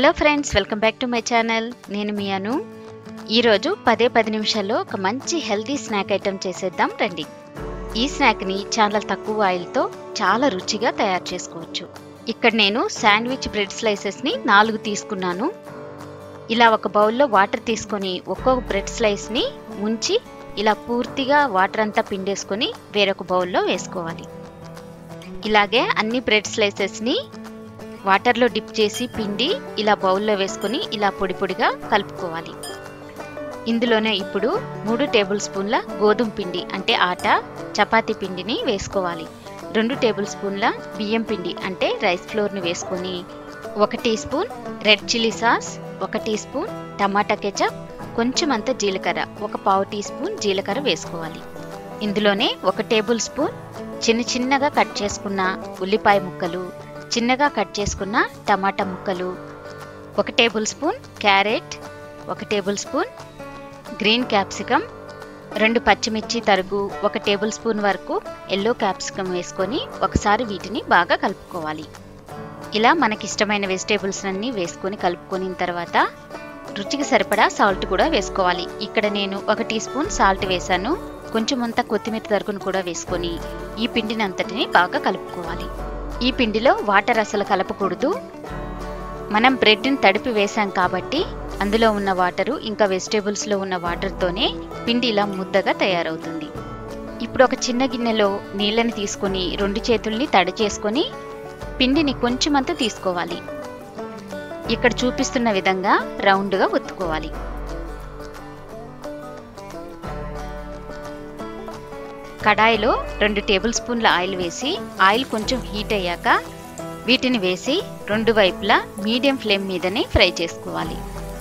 hello friends welcome back to my channel నేను మీ అను ఈరోజు పదే పది నిమిషాల్లో ఒక మంచి హెల్తీ స్నాక్ ఐటెం చేసేద్దాం రండి ఈ స్నాక్ని చాలా తక్కువ ఆయిల్తో చాలా రుచిగా తయారు చేసుకోవచ్చు ఇక్కడ నేను శాండ్విచ్ బ్రెడ్ స్లైసెస్ని నాలుగు తీసుకున్నాను ఇలా ఒక బౌల్లో వాటర్ తీసుకొని ఒక్కొక్క బ్రెడ్ స్లైస్ని ముంచి ఇలా పూర్తిగా వాటర్ అంతా పిండేసుకొని వేరొక బౌల్లో వేసుకోవాలి ఇలాగే అన్ని బ్రెడ్ స్లైసెస్ని వాటర్లో డిప్ చేసి పిండి ఇలా బౌల్లో వేసుకొని ఇలా పొడి పొడిగా కలుపుకోవాలి ఇందులోనే ఇప్పుడు మూడు టేబుల్ స్పూన్ల గోధుమ పిండి అంటే ఆట చపాతీ పిండిని వేసుకోవాలి రెండు టేబుల్ స్పూన్ల బియ్యం పిండి అంటే రైస్ ఫ్లోర్ని వేసుకొని ఒక teaspoon red chilli sauce ఒక టీ స్పూన్ టమాటా కెచప్ కొంచెం అంత జీలకర్ర ఒక పావు టీ స్పూన్ జీలకర్ర వేసుకోవాలి ఇందులోనే ఒక టేబుల్ స్పూన్ చిన్న చిన్నగా కట్ చేసుకున్న ఉల్లిపాయ ముక్కలు చిన్నగా కట్ చేసుకున్న టమాటా ముక్కలు ఒక టేబుల్ స్పూన్ క్యారెట్ ఒక టేబుల్ స్పూన్ గ్రీన్ క్యాప్సికమ్ రెండు పచ్చిమిర్చి తరుగు ఒక టేబుల్ స్పూన్ వరకు ఎల్లో క్యాప్సికమ్ వేసుకొని ఒకసారి వీటిని బాగా కలుపుకోవాలి ఇలా మనకి ఇష్టమైన వెజిటేబుల్స్ అన్నీ వేసుకొని కలుపుకొని తర్వాత రుచికి సరిపడా సాల్ట్ కూడా వేసుకోవాలి ఇక్కడ నేను ఒక టీ స్పూన్ సాల్ట్ వేసాను కొంచెం అంత కొత్తిమీర తరుగును కూడా వేసుకొని ఈ పిండిని అంతటిని బాగా కలుపుకోవాలి ఈ పిండిలో వాటర్ అసలు కలపకూడదు మనం బ్రెడ్ని తడిపి వేసాం కాబట్టి అందులో ఉన్న వాటరు ఇంకా వెజిటేబుల్స్లో ఉన్న వాటర్తోనే పిండి ఇలా ముద్దగా తయారవుతుంది ఇప్పుడు ఒక చిన్న గిన్నెలో నీళ్ళని తీసుకొని రెండు చేతుల్ని తడి చేసుకొని పిండిని కొంచెమంత తీసుకోవాలి ఇక్కడ చూపిస్తున్న విధంగా రౌండ్గా ఒత్తుకోవాలి కడాయిలో రెండు టేబుల్ స్పూన్ల ఆయిల్ వేసి ఆయిల్ కొంచెం హీట్ అయ్యాక వీటిని వేసి రెండు వైపులా మీడియం ఫ్లేమ్ మీదనే ఫ్రై చేసుకోవాలి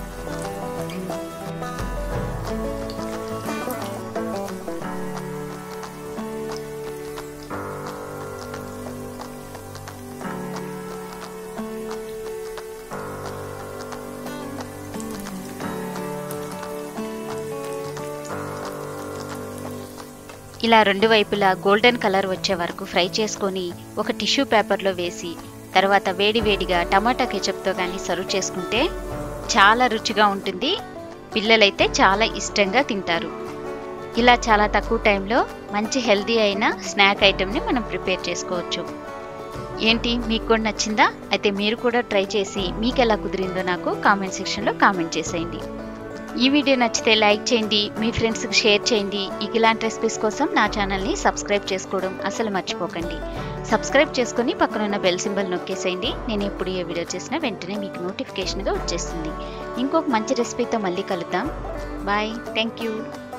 ఇలా రెండు వైపులా గోల్డెన్ కలర్ వచ్చే వరకు ఫ్రై చేసుకొని ఒక టిష్యూ పేపర్లో వేసి తర్వాత వేడివేడిగా టమాటా కెచప్తో కానీ సర్వ్ చేసుకుంటే చాలా రుచిగా ఉంటుంది పిల్లలైతే చాలా ఇష్టంగా తింటారు ఇలా చాలా తక్కువ టైంలో మంచి హెల్తీ అయిన స్నాక్ ఐటెంని మనం ప్రిపేర్ చేసుకోవచ్చు ఏంటి మీకు కూడా నచ్చిందా అయితే మీరు కూడా ట్రై చేసి మీకు ఎలా కుదిరిందో నాకు కామెంట్ సెక్షన్లో కామెంట్ చేసేయండి ఈ వీడియో నచ్చితే లైక్ చేయండి మీ ఫ్రెండ్స్కి షేర్ చేయండి ఇక ఇలాంటి రెసిపీస్ కోసం నా ఛానల్ని సబ్స్క్రైబ్ చేసుకోవడం అసలు మర్చిపోకండి సబ్స్క్రైబ్ చేసుకుని పక్కనున్న బెల్ సింబల్ నొక్కేసేయండి నేను ఎప్పుడు ఏ వీడియో చేసినా వెంటనే మీకు నోటిఫికేషన్గా వచ్చేస్తుంది ఇంకొక మంచి రెసిపీతో మళ్ళీ కలుద్దాం బాయ్ థ్యాంక్ యూ